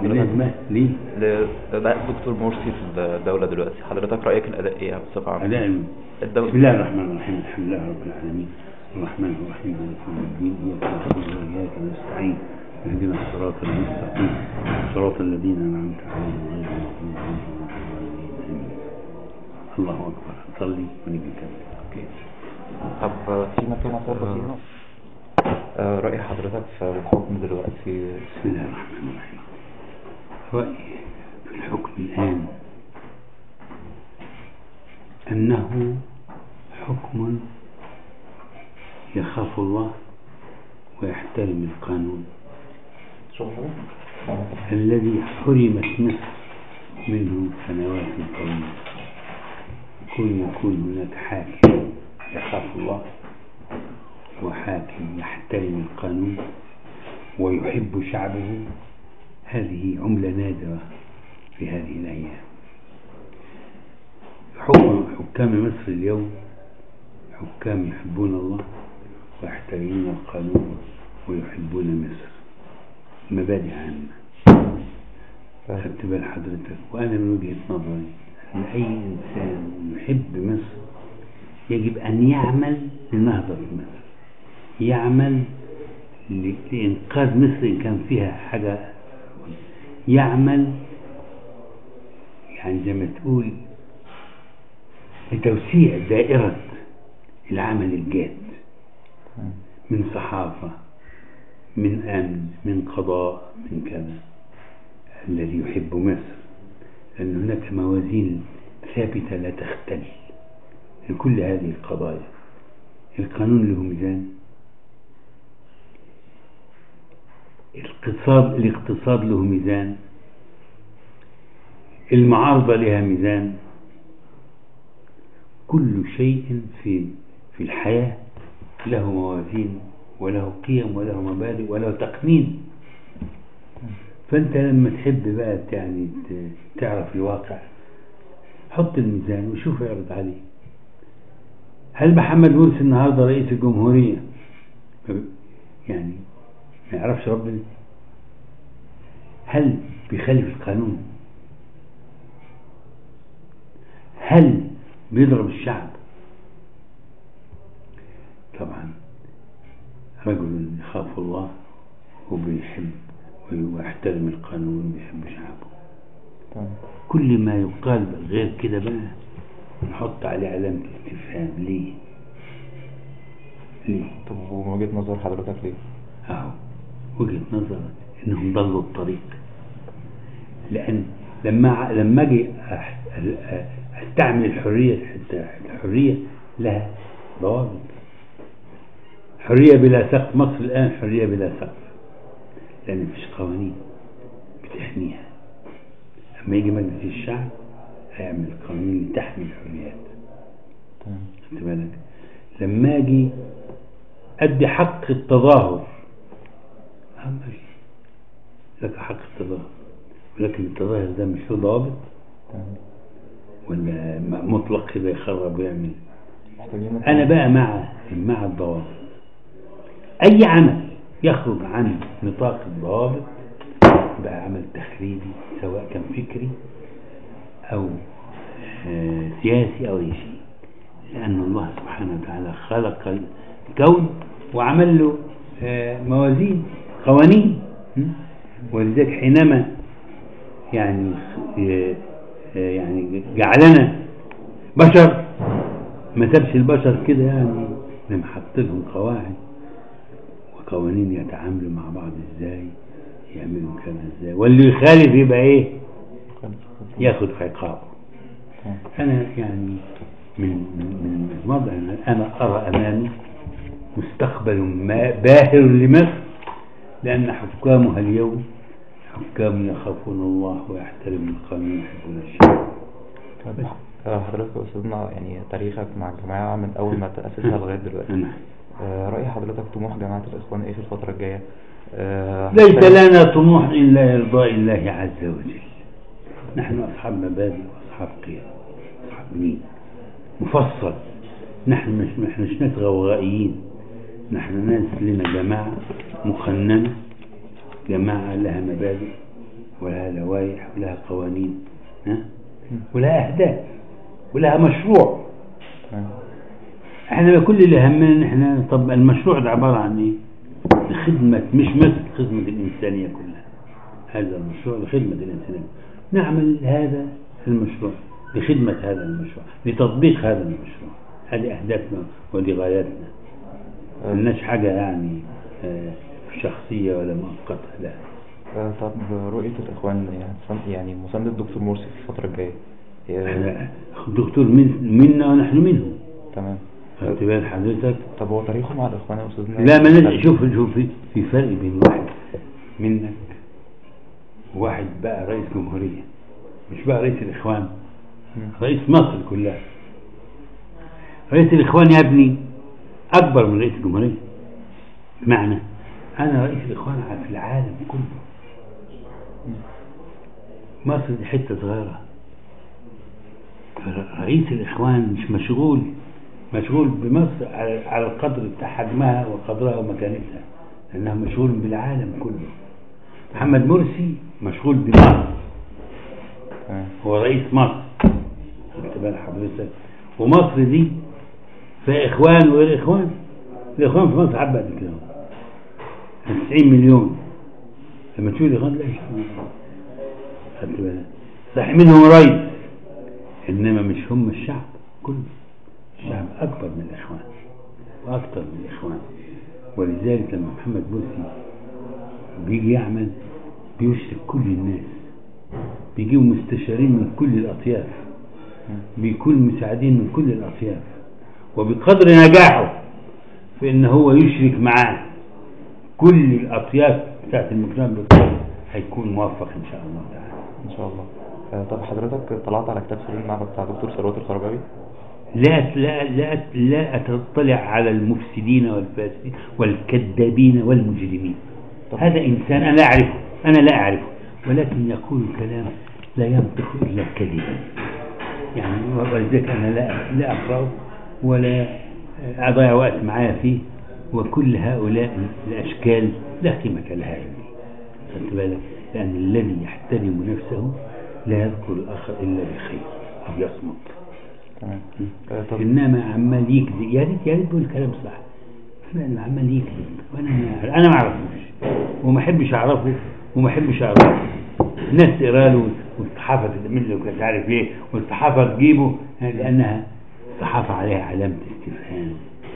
حضرتك لازمة ليه؟ لأداء الدكتور مرسي في الدولة دلوقتي حضرتك رأيك الأداء إيه بصفة عامة؟ أداء الم- الدولة بسم الله الرحمن الرحيم الحمد لله رب العالمين الرحمن الرحيم مالك يوم الدين إياك نعبد وإياك نستعين اهدنا الصراط المستقيم صراط الذين أنعمت عليهم غير المغضوب عليهم ولا الضالين. الله أكبر صلي ونبي كامل أوكي. طب في مكان أفضل فيها؟ آه، رأي حضرتك في الحكم دلوقتي بسم الله الرحمن الرحيم رأيي في الحكم الآن أنه حكم يخاف الله ويحترم القانون شغل الذي حرمت مصر منه سنوات طويلة كون يكون هناك حاكم يخاف الله وحاكم يحترم القانون ويحب شعبه هذه عملة نادرة في هذه الأيام حكم حكام مصر اليوم حكام يحبون الله ويحترمون القانون ويحبون مصر مبادئ عامة خدت بال حضرتك وأنا من وجهة نظري أن أي إنسان يحب مصر يجب أن يعمل لنهضة مصر يعمل ل- لإنقاذ مصر إن كان فيها حاجة يعمل يعني زي ما تقول لتوسيع دائرة العمل الجاد من صحافة من أمن من قضاء من كذا الذي يحب مصر لأن هناك موازين ثابتة لا تختل لكل هذه القضايا القانون له ميزان الاقتصاد الاقتصاد له ميزان المعارضة لها ميزان كل شيء في في الحياة له موازين وله قيم وله مبادئ وله تقنين فأنت لما تحب بقى يعني ت- تعرف الواقع حط الميزان وشوف يعرض عليه هل محمد مرسي النهارده رئيس الجمهورية يعني ما يعرفش ربنا هل بيخالف القانون هل بيضرب الشعب طبعا رجل يخاف الله وبيحب ويحترم القانون ويحب شعبه تمام كل ما يقال غير كده بقى نحط عليه علامة استفهام ليه ليه طب ومن وجهة نظر حضرتك ليه؟ اهو وجهة نظر انهم ضلوا الطريق لان لما ع- لما اجي أح- أ- استعمل الحرية حتى الحرية لها ضوابط حرية بلا سقف مصر الآن حرية بلا سقف لأن مفيش قوانين بتحميها لما يجي مجلس الشعب هيعمل قانون لتحمي الحريات تمام خدت بالك لما اجي ادي حق التظاهر اه ماشي لك حق التظاهر ولكن التظاهر ده مش له ضوابط تمام ولا م- مطلق كده يخرب ويعمل محتاجين انا بقى مع مع الضوابط اي عمل يخرج عن نطاق الضوابط بقى عمل تخريبي سواء كان فكري او آه، سياسي او اي شيء لان الله سبحانه وتعالى خلق الكون وعمل له آه، موازين قوانين م? ولذلك حينما يعني آه، آه، يعني جعلنا بشر ما سابش البشر كده يعني لما حط لهم قواعد وقوانين يتعاملوا مع بعض ازاي يعملوا كذا ازاي واللي يخالف يبقى ايه ياخد عقابه تمام. انا يعني من من من الموضع ان انا ارى امامي مستقبل ما باهر لمصر لان حكامها اليوم حكام يخافون الله ويحترمون القانون ويحبون الشعب طب آه، حضرتك يا أستاذنا يعني تاريخك مع الجماعة من أول ما تأسسها لغاية دلوقتي نعم آه، رأي حضرتك طموح جماعة الإخوان إيه في الفترة الجاية؟ آه، ليس هل- لنا طموح إلا إرضاء الله عز وجل نحن أصحاب مبادئ وأصحاب قيم أصحاب دين مفصل نحن مش نحن مش ناس غوغائيين نحن ناس لنا جماعة مقننة جماعة لها مبادئ ولها لوائح ولها قوانين ها ولها أهداف ولها مشروع تمام احنا كل اللي همنا ان احنا طب المشروع ده عبارة عن ايه خدمة مش مثل خدمة الإنسانية كلها هذا المشروع لخدمة الإنسانية نعمل هذا المشروع لخدمة هذا المشروع لتطبيق هذا المشروع هذه أهدافنا ودي غاياتنا ملناش حاجة يعني آه، شخصية ولا مؤقتة لا آه، طب رؤية الإخوان يعني سن- يعني مساندة الدكتور مرسي في الفترة الجاية هي- احنا الدكتور من منا ونحن منه تمام خدت بال حضرتك طب هو تاريخه مع الإخوان يا أستاذنا لا ما لازم شوف شوف في, في فرق بين واحد منك وواحد بقى رئيس جمهورية مش بقى رئيس الإخوان مم. رئيس مصر كلها رئيس الإخوان يا ابني أكبر من رئيس الجمهورية بمعنى أنا رئيس الإخوان في العالم كله مصر دي حتة صغيرة رئيس الإخوان مش مشغول مشغول بمصر على على القدر بتاع حجمها وقدرها ومكانتها لأنها مشغول بالعالم كله محمد مرسي مشغول بمصر تمام هو رئيس مصر خدت بال حضرتك ومصر دي فيها إخوان وغير إخوان الإخوان في مصر حبة قد كده 90 مليون لما تشوف الإخوان لا يشوفون خدت بالك صحيح منهم رئيس إنما مش هم الشعب كله الشعب أكبر من الإخوان وأكثر من الإخوان ولذلك لما محمد مرسي بيجي يعمل بيشرك كل الناس بيجيبوا مستشارين من كل الأطياف بيكون مساعدين من كل الأطياف وبقدر نجاحه في إن هو يشرك معاه كل الأطياف بتاعت المجتمع بالكل هيكون موفق إن شاء الله تعالى إن شاء الله آه، طب حضرتك طلعت على كتاب سليم المعبد بتاع دكتور ثروت الخرباوي لا لا لا لا أتطلع على المفسدين والفاسدين والكذابين والمجرمين طب. هذا إنسان أنا لا أعرفه أنا لا أعرفه ولكن يقول كلام لا ينطق إلا كذبا يعني ولذلك أنا لا لا أقرأه ولا أضيع وقت معايا فيه وكل هؤلاء الأشكال لا قيمة لها عندي خدت بالك لأن الذي يحترم نفسه لا يذكر الآخر إلا بخير أو يصمت تمام آه، طب انما عمال يكذب يا ريت يا ريت بيقول الكلام صح فعلا عمال يكذب وانا ما انا ما اعرفوش وما احبش اعرفه وما احبش اعرفه الناس تقرا له والصحافه تعمل له مش عارف ايه والصحافه تجيبه لانها صحافه عليها علامه استفهام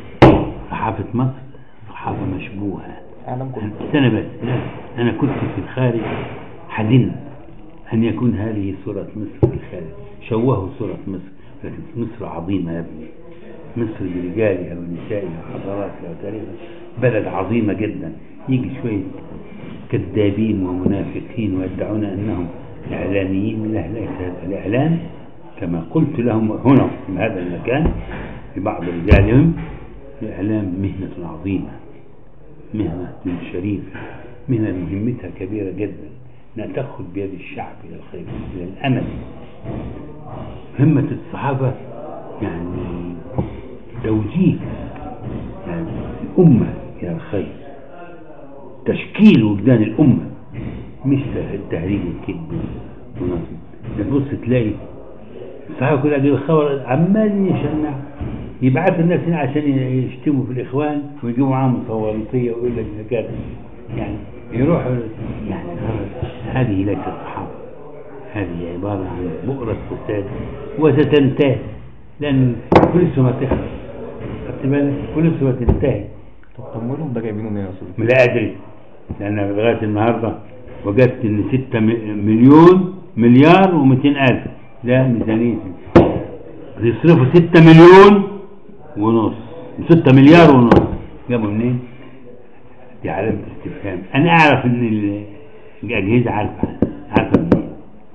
صحافه مصر صحافه مشبوهه أعلم كله استنى بس لا أنا كنت في الخارج حزن أن يكون هذه صورة مصر في الخارج شوهوا صورة مصر لكن مصر عظيمة يا ابني مصر برجالها ونسائها وحضاراتها وتاريخها بلد عظيمة جدا يجي شوية كذابين ومنافقين ويدعون أنهم إعلاميين لا ليس هذا الإعلام كما قلت لهم هنا في هذا المكان لبعض رجالهم الإعلام مهنة عظيمة مهنة شريفة مهنة مهمتها كبيرة جدا أنها تأخذ بيد الشعب إلى الخير إلى الأمل همة الصحابة يعني توجيه يعني الأمة إلى الخير تشكيل وجدان الأمة مش التهريج والكذب ونصب تبص تلاقي الصحابة كلها دي الخبر عمال يشنع يبعث الناس هنا عشان يشتموا في الإخوان ويجيبوا معاهم مصوريطية ويقول لك كذا يعني يروحوا يعني هذه ليست صحابة هذه عبارة عن بؤرة فساد وستنتهي لأن كل ما تخلص خدت بالك كل ما تنتهي طب تمويلهم ده جايبينه منين يا أستاذ؟ لا أدري لأن لغاية النهاردة وجدت إن ستة م- مليون مليار ومئتين ألف ده ميزانية يصرفوا ستة مليون ونص ستة مليار ونص جابوا منين؟ دي علامة استفهام أنا أعرف إن ال- الأجهزة عارفة عارفة منين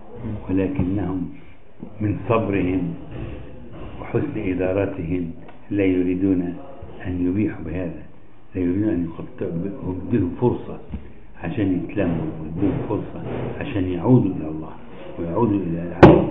ولكنهم من صبرهم وحسن إدارتهم لا يريدون أن يبيحوا بهذا لا يريدون أن يقطعوا يديهم فرصة عشان يتلموا ويديهم فرصة عشان يعودوا إلى الله ويعودوا إلى العالم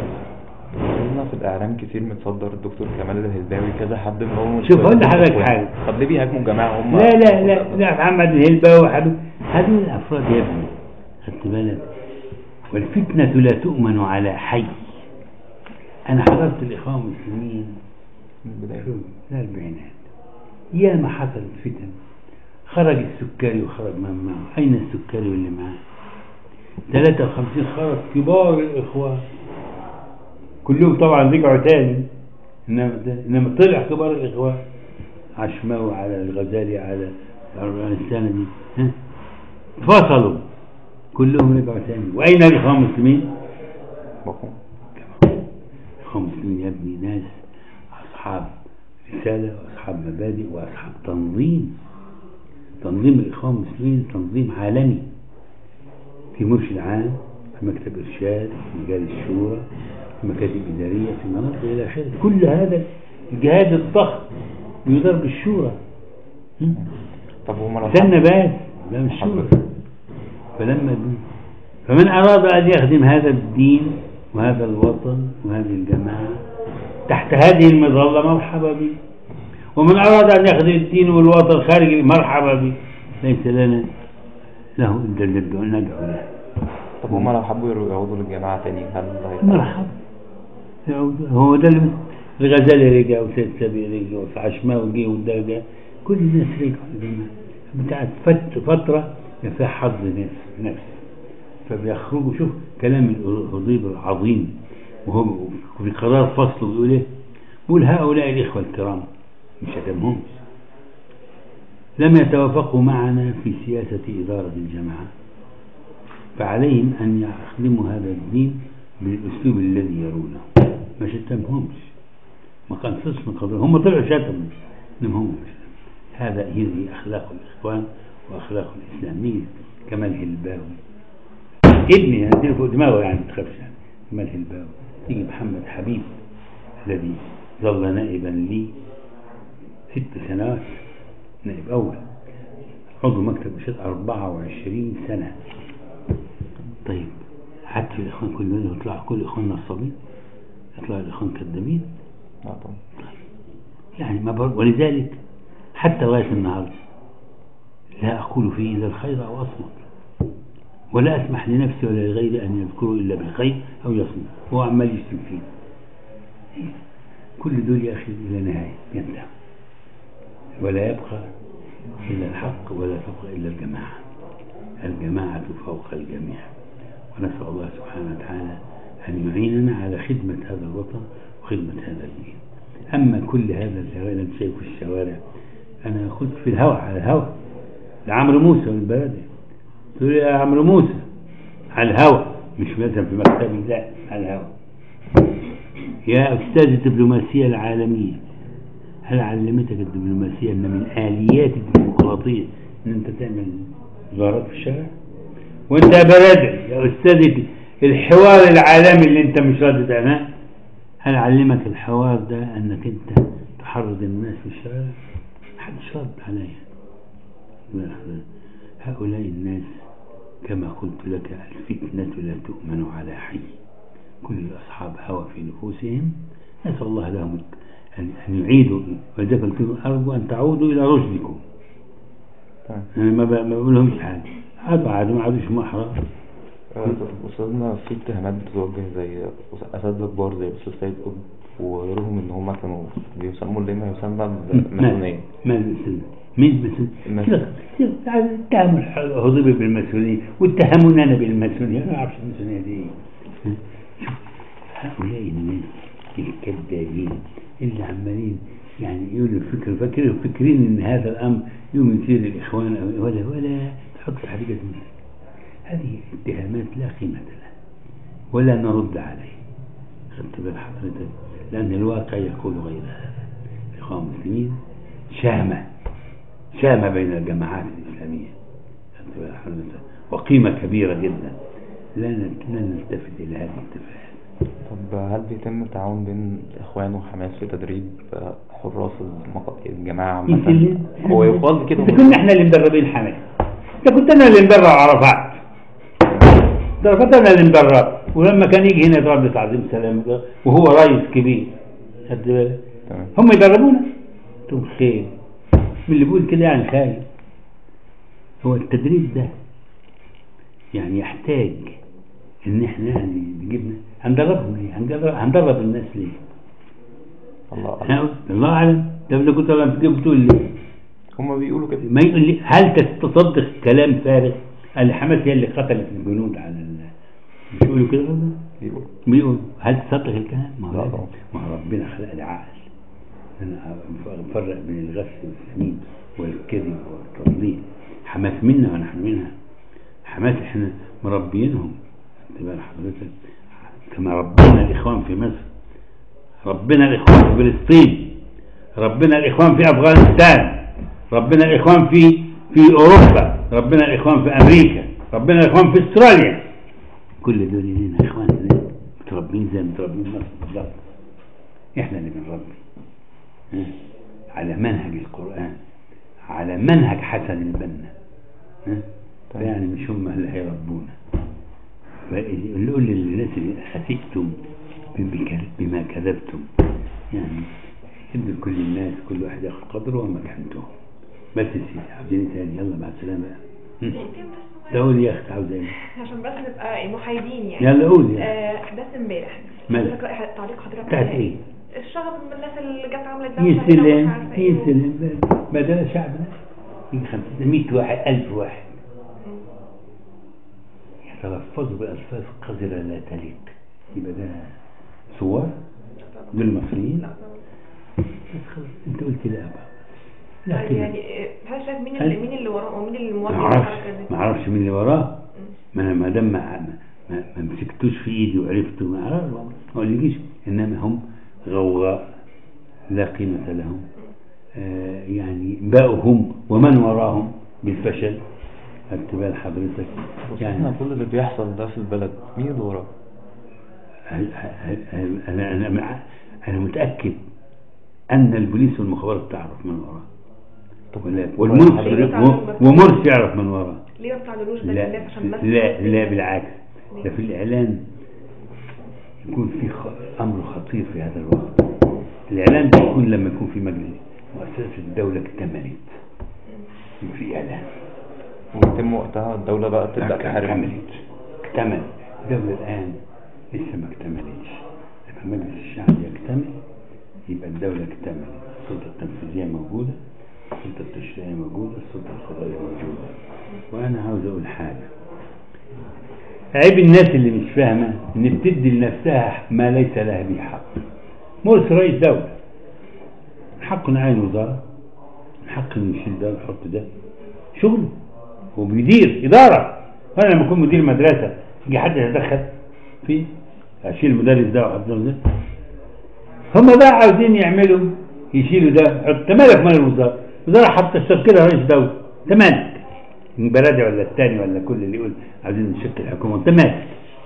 قلنا في الإعلام كتير متصدر الدكتور كمال الهلباوي كذا حد من هم شوف أقول لحضرتك حاجة. طب ليه بيهاجموا الجماعة هم لا لا لا لا محمد الهلبة وحبيب هذول الأفراد يا ابني خدت بالك والفتنة لا تؤمن على حي أنا حضرت الإخوان المسلمين من البداية في الأربعينات يا ما حصلت فتن خرج السكري وخرج من معه أين السكري واللي معاه 53 خرج كبار الإخوان كلهم طبعا رجعوا تاني إنما, إنما طلع كبار الإخوان عشماوي على الغزالي على الأربعين السنة دي ها؟ فصلوا كلهم رجعوا تاني وأين الإخوان المسلمين؟ بقوا الإخوان المسلمين يا ابني ناس أصحاب رسالة وأصحاب مبادئ وأصحاب تنظيم تنظيم الإخوان المسلمين تنظيم عالمي في مرشد عام في مكتب إرشاد في مجال الشورى في مكاتب إدارية في مناطق إلى آخره كل هذا الجهاد الضخم بيدار بالشورى هم؟ طب هما لو استنى بس لا مش شورى حضرتك فلما دي فمن أراد أن يخدم هذا الدين وهذا الوطن وهذه الجماعة تحت هذه المظلة مرحبا به ومن أراد أن يخدم الدين والوطن خارج مرحبا به ليس لنا له إلا اللي ندعو ندعو له طب هما لو حبوا يرو- يعودوا للجماعة تاني هل هيحصل؟ مرحبا يعود- هو ده اللي الغزالي رجع وسيد سبي رجع وعشماوي جه وده جه كل الناس رجعوا للجماعة بتاعت فت فترة فيها حظ نفس نفس فبيخرجوا شوف كلام الهضيب العظيم وهو في قرار فصله بيقول ايه؟ بيقول هؤلاء الإخوة الكرام مش هتمهمش لم يتوافقوا معنا في سياسة إدارة الجماعة فعليهم أن يخدموا هذا الدين بالأسلوب الذي يرونه ما شتمهمش ما قنصصش من قبل هم طلعوا شتموا إنما هم مش هذا هذه أخلاق الإخوان وأخلاق الإسلامية كمال هلباوي ابني هديله فوق دماغه يعني ما تخافش يعني كمال هلباوي تيجي محمد حبيب الذي ظل نائبا لي ست سنوات نائب أول عضو مكتب إرشاد 24 سنة طيب حتى في الإخوان كل يوم يطلعوا كل إخوان نصابين يطلعوا الإخوان كذابين لا طبعا يعني ما بر... ولذلك حتى لغاية النهاردة لا أقول فيه إلا الخير أو أصمت ولا أسمح لنفسي ولا لغيري أن يذكروا إلا بالخير أو يصمت هو عمال يشتم فيه كل دول يا أخي إلى نهاية ينتهي ولا يبقى إلا الحق ولا تبقى إلا الجماعة الجماعة فوق الجميع ونسأل الله سبحانه وتعالى أن يعيننا على خدمة هذا الوطن وخدمة هذا الدين أما كل هذا الزوايا اللي أنت شايفه في الشوارع أنا قلت في الهواء على الهواء لعمرو موسى من البلدي تقول يا عمرو موسى على الهواء مش مثلا في مكتبي لا على الهواء يا أستاذ الدبلوماسية العالمية هل علمتك الدبلوماسية أن من آليات الديمقراطية أن أنت تعمل زيارات في الشارع وأنت يا بلدي يا أستاذ الحوار العالمي اللي أنت مش راضي تعمله هل علمك الحوار ده أنك أنت تحرض الناس في الشارع محدش رد عليا هؤلاء الناس كما قلت لك الفتنة لا تؤمن على حي كل أصحاب هوى في نفوسهم نسأل الله لهم أن أن يعيدوا ولذلك قلت لهم أرجو أن تعودوا إلى رشدكم تمام أنا ما ب- ما بقول لهمش حاجة عادوا عادوا ما عادوش محرم آه، أستاذنا في اتهامات بتتوجه زي أساتذة كبار زي الأستاذ سيد قطب وغيرهم إن هما كانوا بيسموا لما يسمى بالماسونية ما المسؤولية مين المسؤول؟ المسؤول. سيبك- سيبك، اتهموا الهضيبي بالمسؤولية واتهموني أنا بالمسؤولية أنا ما أعرفش المسؤولية دي إيه شوف هؤلاء الناس الكذابين اللي عمالين يعني يقولوا الفكر فاكرين فاكرين ان هذا الامر يوم يثير الاخوان أو ولا ولا تحط حقيقه مثل هذه اتهامات لا قيمه لها ولا نرد عليه خدت بال حضرتك لان الواقع يقول غير هذا الاخوان المسلمين شامه شامه بين الجماعات الاسلاميه خدت بال حضرتك وقيمه كبيره جدا لا نت- لا نلتفت الى هذه التفاهات طب هل بيتم التعاون بين الإخوان وحماس في تدريب آه، حراس المق- الجماعة يمكن عامة؟ هو يقال كده إذا كنا احنا اللي مدربين حماس ده كنت انا اللي مدرب عرفات دربت انا اللي مدرب ولما كان يجي هنا يضرب لي تعظيم سلام ده، وهو رئيس كبير خدت بالك تمام هم يدربونا انتم خير من اللي بيقول كده يعني خايف هو التدريب ده يعني يحتاج ان احنا يعني جبنا هندربهم ليه هندرب, هندرب الناس ليه الله أعلم. أنا قلت الله اعلم ده اللي كنت انا بتقول ليه هما بيقولوا كده ما يقول لي هل تصدق كلام فارغ قال لي حماس هي اللي قتلت الجنود على ال... مش بيقولوا كده برضه؟ بيقولوا بيقول هل تصدق الكلام؟ ما لا هو طبعا. ما هو ربنا خلق العقل انا بفرق بين الغش والسمين والكذب والتضليل حماس منا ونحن منها حماس احنا مربينهم انت بقى حضرتك كما ربنا الاخوان في مصر ربنا الاخوان في فلسطين ربنا الاخوان في افغانستان ربنا الاخوان في في اوروبا ربنا الاخوان في امريكا ربنا الاخوان في استراليا كل دول لنا اخوان هناك متربين زي متربين مصر بالظبط احنا اللي بنربي ها؟ على منهج القرآن على منهج حسن البنا ها؟ يعني مش هم اللي هيربونا فنقول للناس اللي خسئتم بك- بما كذبتم يعني ادوا لكل الناس كل واحد ياخد قدره ومكانته بس يا سيدي عاوزين إيه تاني يلا مع السلامة هم؟ ده قول يا اخت عاوز ايه عشان بس نبقى محايدين يعني يلا قول يا آه، احداث امبارح مال؟ حضرتك رأي تعليق حضرتك بتاعت عليها ايه؟ الشغب من الناس اللي جت عملت يا دوشة هنا ومش سلام عارفة يا ايه سلام بدل شعبنا يجي 500 واحد 1000 واحد يتلفظوا بألفاظ قذرة لا تليق يبقى ده صور دول مصريين بس خلاص انت قلت لا بقى طيب لكن يعني آه، هل شايف مين هل- اللي مين اللي وراه ومين اللي ما موافق اعرفش الحركة دي؟ ما اعرفش مين اللي وراه ما انا ما دام ما ما ما مسكتوش في ايدي وعرفته ما اعرفش ما اقولكيش انما هم غوغاء لا قيمة لهم آه يعني باءوا هم ومن وراهم بالفشل خدت بال حضرتك بس يعني احنا كل اللي بيحصل ده في البلد مين اللي وراه؟ هل هل هل انا انا مع- انا متاكد ان البوليس والمخابرات تعرف من وراه طب ولا- طيب والمرسي حضرتك- ومرسي يعرف من وراه ليه ما بتعلنوش ده لا للناس عشان بس لا لا بالعكس ده في الإعلان يكون في خ- أمر خطير في هذا الوقت الإعلان ده يكون لما يكون في مجلس مؤسسة الدولة اكتملت يكون في إعلان ويتم وقتها الدولة بقى تبدأ تحارب اكتملت اكتمل الدولة الآن لسه ما اكتملتش لما مجلس الشعب يكتمل يبقى الدولة اكتملت السلطة التنفيذية موجودة السلطة التشريعية موجودة السلطة القضائية موجودة وأنا عاوز أقول حاجة عيب الناس اللي مش فاهمة إن بتدي لنفسها ما ليس لها به حق مرسي رئيس دولة حق إنه يعين وزارة حق إنه يشيل ده ويحط ده شغله وبيدير إدارة وأنا لما أكون مدير مدرسة يجي حد يتدخل فيه أشيل المدرس ده وأحط ده هم بقى عاوزين يعملوا يشيلوا ده يحط أنت مالك مال الوزارة الوزارة حاطة كده رئيس دولة أنت مالك البلدي ولا الثاني ولا كل اللي يقول عايزين نشكل حكومة أنت مالك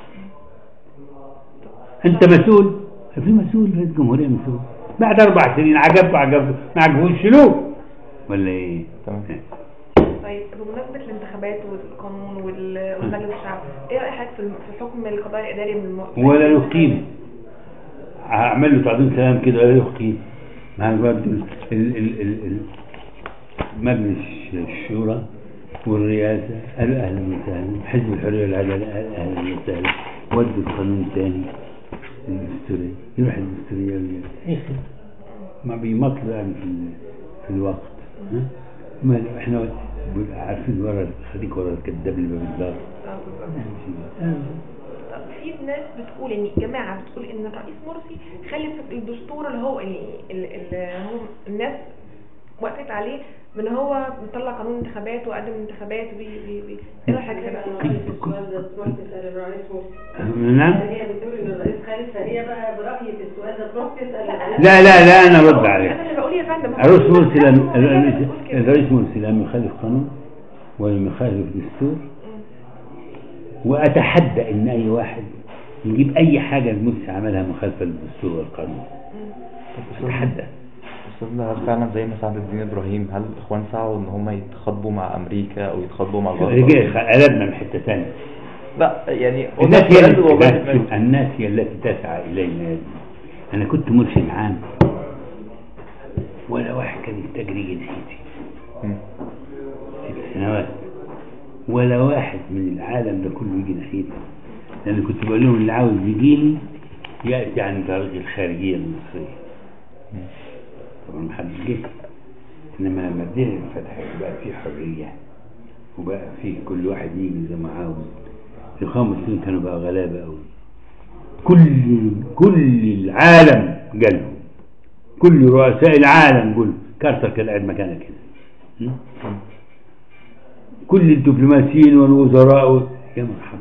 أنت مسؤول في مسؤول رئيس جمهورية مسؤول بعد أربع سنين عجبه عجبه ما عجبوش شيلوه ولا إيه؟ تمام. طيب بمناسبة الانتخابات والقانون وال- والمجلس الشعب ايه رأي حضرتك في الم- في حكم القضاء الإداري من الم... ولا له قيمة هعمل له تعظيم سلام كده ولا له قيمة مع برضه ال- ال- ال- ال- ال- مجلس الشورى والرئاسة قالوا أهلا وسهلا حزب الحرية والعدالة قال أهلا وسهلا ودوا القانون تاني الدستورية يروح الدستورية ويجي. يا أخي ما بيمطلوا يعني في, ال- في الوقت ها؟ ما احنا عارفين ورا خليك ورا الكذاب اللي ما بيتضاف آه، بالظبط. طب في ناس بتقول ان جماعه بتقول ان الرئيس مرسي خالف الدستور اللي هو اللي, اللي هو الناس وقفت عليه من هو مطلع قانون انتخابات وقدم انتخابات وي وي وي ايه رايك حضرتك السؤال ده تروح تسأل الرئيس مرسي نعم هي بتقول ان الرئيس خالد فهي بقى برأيي في السؤال ده تروح تسأل الرئيس لا لا لا انا ارد عليك انا اللي بقول يا فندم الرئيس مرسي لم هو اللي الرئيس بيقول كده. الرئيس مرسي لم يخالف قانون ولم يخالف دستور واتحدى ان اي واحد يجيب اي حاجه المرسي عملها مخالفه للدستور والقانون اتحدى استاذنا هل فعلا زي ما سعد الدين ابراهيم هل الاخوان سعوا ان هم يتخاطبوا مع امريكا او يتخاطبوا مع الغرب رجع قلبنا من حته ثانيه لا يعني الناس هي والله التي والله شوف، الناس هي التي تسعى الينا انا كنت مرشد عام ولا واحد كان يستجري جنسيتي مم. ست سنوات ولا واحد من العالم ده كله يجي ناحيتي لأن كنت بقول لهم اللي عاوز يجيني يأتي عن طريق الخارجية المصرية طبعا ما حدش جه إنما لما الدنيا انفتحت وبقى في حرية وبقى في كل واحد يجي زي ما عاوز الإخوان المسلمين كانوا بقى غلابة أوي كل كل العالم قالوا كل رؤساء العالم قالوا كارتر كان قاعد مكانك هنا م? كل الدبلوماسيين والوزراء و... يا مرحبا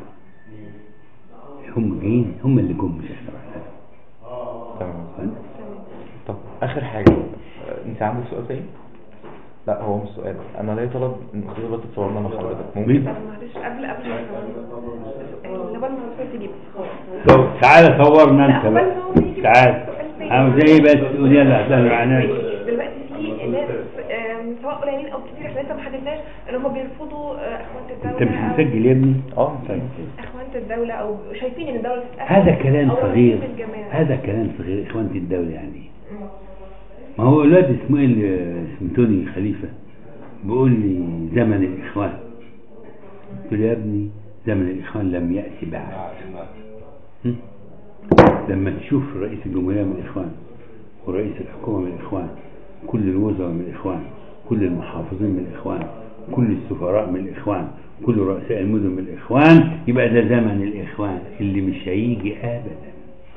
هم جايين هم اللي جم مش احنا تمام طب اخر حاجه آه، انت عندك سؤال تاني لا هو مش سؤال انا ليا طلب ان اختي بس تصورنا مع حضرتك ممكن مين؟ طب معلش قبل قبل ما اللي بال ما الصوت يجي بس طب تعالى صورنا لا، انت قبل بقى ما هو يجي تعال بس- عاوز ايه بس تقول يلا اهلا معناك دلوقتي في ناس آم، سواء قليلين او كتير احنا لسه ما حددناش ان هم بيرفضوا آه، اخوانة انت الدولة مش أو- مسجل يا ابني اه طيب اخوانة الدولة او شايفين ان الدولة تتأثر هذا كلام أو صغير رئيس الجماعة. هذا كلام صغير اخوانة الدولة يعني مم. ما هو الواد اسمه ايه اللي اسمه توني خليفة بيقول لي زمن الإخوان قلت له يا ابني زمن الإخوان لم يأتي بعد هم؟ لما تشوف رئيس الجمهورية من الإخوان ورئيس الحكومة من الإخوان كل الوزراء من الإخوان كل المحافظين من الإخوان كل السفراء من الإخوان كل رؤساء المدن من الإخوان يبقى ده زمن الإخوان اللي مش هيجي أبدا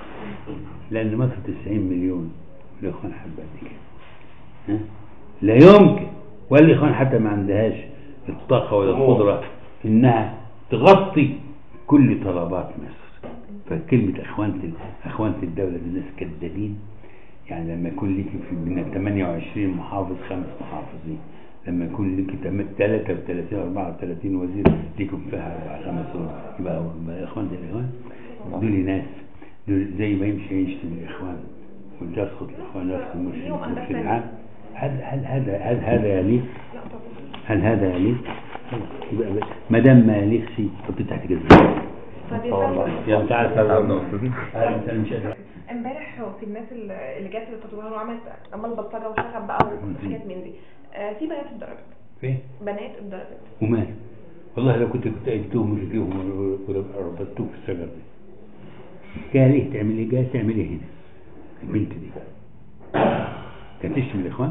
لأن مصر 90 مليون والإخوان حبة قد كده ها؟ لا يمكن والإخوان حتى ما عندهاش الطاقة ولا القدرة إنها تغطي كل طلبات مصر فكلمة أخوانة أخوانة الدولة دي ناس كذابين يعني لما يكون ليك في من 28 محافظ خمس محافظين لما يكون ليك 33 34 وزير ليكم فيها أربع خمس وزير يبقى يبقى إخوان زي الإخوان دول ناس دول زي ما يمشي يشتم الإخوان وتسقط الإخوان يسقط ليهم المسلمين في أهداف العام هل هل هذا هل هذا يليق؟ لا طبعا هل هذا يليق؟ يبقى بس- ما دام ما يليقش حط تحت جزمة طب اه والله يلا تعال تعال. تعال انت مش قادر امبارح في الناس اللي اللي جت للتطوير وعملت عمال بلطجه وشغب بقى وحاجات من دي آه، في بنات اتضربت فين؟ بنات اتضربت ومال والله لو كنت كنت اجتهم ورجليهم وربطتهم في الشجر دي قال ايه تعمل ايه؟ قال تعمل ايه هنا؟ البنت دي كانت تشتم الاخوان؟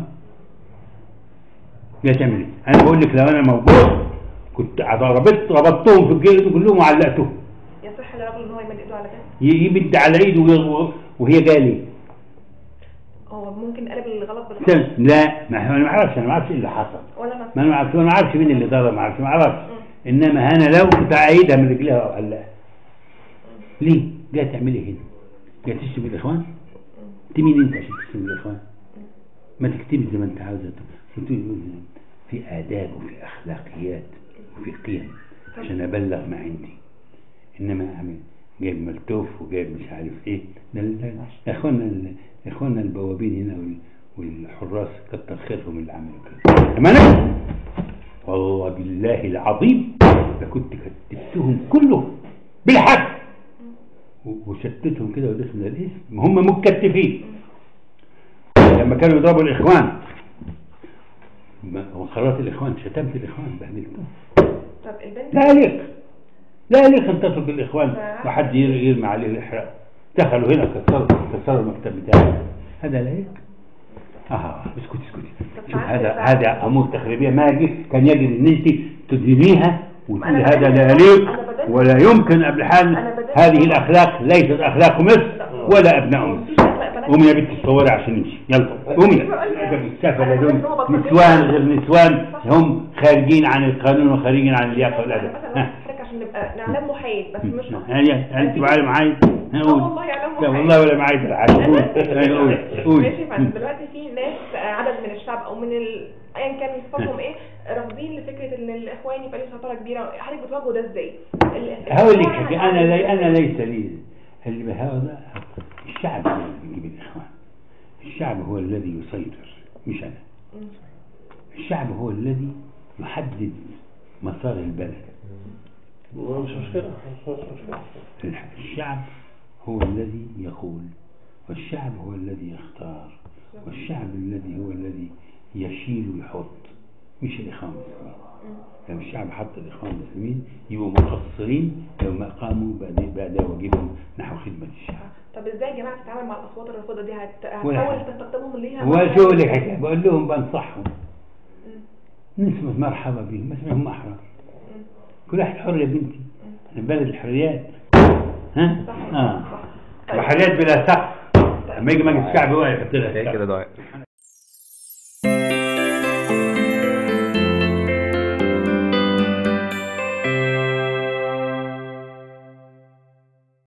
قال تعمل ايه؟ انا بقول لك لو انا موجود كنت ربطت ربطتهم في الجلد كلهم وعلقتهم يصح للراجل ان هو يمد ايده على ده ي- يمد على ايده وي- وهي قال هو ممكن قلب الغلط بالغلط ايه؟ لا ما انا ما اعرفش انا ما اعرفش ايه اللي حصل ولا ما ما انا ما اعرفش ما اعرفش مين اللي ضرب ما اعرفش ما اعرفش انما انا لو كنت اعيدها من رجليها واعلقها ليه؟ جاي تعملي هنا؟ جاي تشتم الاخوان؟ انت مين انت عشان تشتم الاخوان؟ ما تكتبي زي ما انت عاوزه تكتبي في آداب وفي أخلاقيات وفي قيم عشان أبلغ ما عندي إنما أعمل جايب ملتوف وجايب مش عارف إيه ده ال- إخواننا ال- إخواننا البوابين هنا وال- والحراس كتر خيرهم اللي عملوا كده أما أنا والله بالله العظيم لكنت كتبتهم كلهم بالحق و- وشتتهم كده ودخلنا الاسم هم متكتفين لما كانوا يضربوا الإخوان ما- وقررت الإخوان شتمت الإخوان بهدلتهم طب البنت لا يليق لا يليق أن تترك الإخوان وحد ير- يرمي عليه الإحراق دخلوا هنا كسروا كسروا المكتب بتاعه هذا لا يليق اه اسكت اسكت شوف هذا هذا امور تخريبيه ما يجب كان يجب ان انت تدينيها وتقولي أنا هذا لا بدأت- يليق أنا بدأت- ولا يمكن قبل حال أنا بدأت- هذه الاخلاق ليست اخلاق مصر ولا ابناء مصر مفيش أخلاق بنات. قومي يا بنت تصوري عشان نمشي يلا قومي السفلة دول نسوان غير نسوان هم خارجين عن القانون وخارجين عن اللياقة والأدب مثلا ها. حضرتك عشان نبقى نعلم محايد بس مش يعني يعني انت معايا معايا اه والله يعلم لا محايد والله ولا معايا بالعكس قول قول قول ماشي فعلا دلوقتي في ناس آه، عدد من الشعب او من ال... ايا كان صفاتهم ايه رافضين لفكره ان الاخوان يبقى ليه سيطره كبيره حضرتك بتواجهوا ده ازاي؟ ال- هقول لك الإخوان حاجة أنا لي أنا ليس لي اللي بهذا الشعب هو اللي بيجيب الإخوان الشعب هو الذي يسيطر مش أنا مم. الشعب هو الذي يحدد مسار البلد مش مشكلة مش مشكلة الشعب هو الذي يقول والشعب هو الذي يختار والشعب الذي هو الذي يشيل ويحط مش الإخوان المسلمين لما الشعب حط الإخوان المسلمين يبقوا مقصرين لما قاموا بأداء بأداء واجبهم نحو خدمة الشعب طب ازاي يا جماعه تتعامل مع الاصوات الرافضه دي هت... ولا هتحاول حاجة. تستخدمهم ليها وشو لي حكاية بقول لهم بنصحهم نسمة مرحبا بهم ما اسمهم أحرار كل واحد حر يا بنتي احنا بلد الحريات ها؟ صح اه صح طيب. وحاجات بلا سقف لما يجي مجلس الشعب هو يحط لها هي سقف كده ضايع